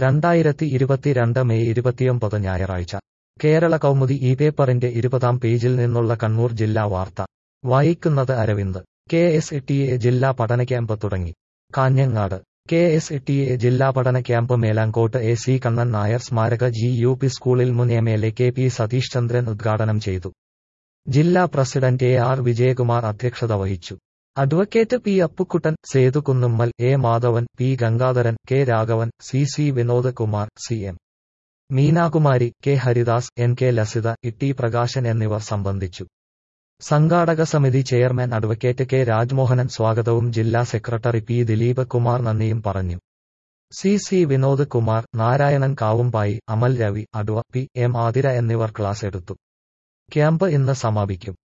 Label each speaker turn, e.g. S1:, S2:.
S1: രണ്ടായിരത്തി ഇരുപത്തിരണ്ട് മെയ് ഇരുപത്തിയൊമ്പത് ഞായറാഴ്ച കേരള കൗമുദി ഈ പേപ്പറിന്റെ ഇരുപതാം പേജിൽ നിന്നുള്ള കണ്ണൂർ ജില്ലാ വാർത്ത വായിക്കുന്നത് Aravind K S T A ജില്ലാ പഠന ക്യാമ്പ് തുടങ്ങി Kanhangad K S T A ജില്ലാ പഠന camp Melangot A C Kannan Nair സ്മാരക ജി യു പി സ്കൂളിൽ മുൻ M L A K P Satheesh Chandran ഉദ്ഘാടനം ചെയ്തു ജില്ലാ പ്രസിഡന്റ് എ ആർ വിജയകുമാർ അധ്യക്ഷത വഹിച്ചു advocate P Appukuttan Sethu Kunnummal A Madhavan P Gangadharan K Raghavan C C Vinod Kumar C M Meenakumari K Haridas N K Lasitha E T Prakashan എന്നിവർ സംബന്ധിച്ചു സംഘാടക സമിതി ചെയർമാൻ അഡ്വക്കേറ്റ് കെ രാജ്മോഹനൻ സ്വാഗതവും ജില്ലാ സെക്രട്ടറി പി ദിലീപ് കുമാർ നന്ദിയും പറഞ്ഞു C C Vinod Kumar Narayanan Kavumbayi Amal Ravi adv P M Athira എന്നിവർ ക്ലാസ് എടുത്തു ക്യാമ്പ് ഇന്ന് സമാപിക്കും